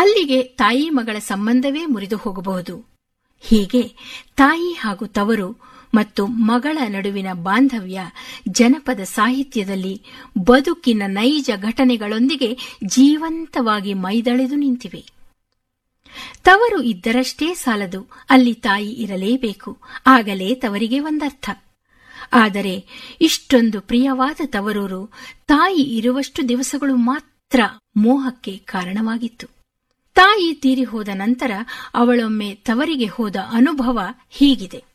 ಅಲ್ಲಿಗೆ ತಾಯಿ ಮಗಳ ಸಂಬಂಧವೇ ಮುರಿದು ಹೋಗಬಹುದು ಹೀಗೆ ತಾಯಿ ಹಾಗೂ ತವರು ಮತ್ತು ಮಗಳ ನಡುವಿನ ಬಾಂಧವ್ಯ ಜನಪದ ಸಾಹಿತ್ಯದಲ್ಲಿ ಬದುಕಿನ ನೈಜ ಘಟನೆಗಳೊಂದಿಗೆ ಜೀವಂತವಾಗಿ ಮೈದಳೆದು ನಿಂತಿವೆ ತವರು ಇದ್ದರಷ್ಟೇ ಸಾಲದು ಅಲ್ಲಿ ತಾಯಿ ಇರಲೇಬೇಕು ಆಗಲೇ ತವರಿಗೆ ಒಂದರ್ಥ ಆದರೆ ಇಷ್ಟೊಂದು ಪ್ರಿಯವಾದ ತವರೂರು ತಾಯಿ ಇರುವಷ್ಟು ದಿವಸಗಳು ಮಾತ್ರ ಮೋಹಕ್ಕೆ ಕಾರಣವಾಗಿತ್ತು ತಾಯಿ ತೀರಿ ಹೋದ ನಂತರ ಅವಳೊಮ್ಮೆ ತವರಿಗೆ ಹೋದ ಅನುಭವ ಹೀಗಿದೆ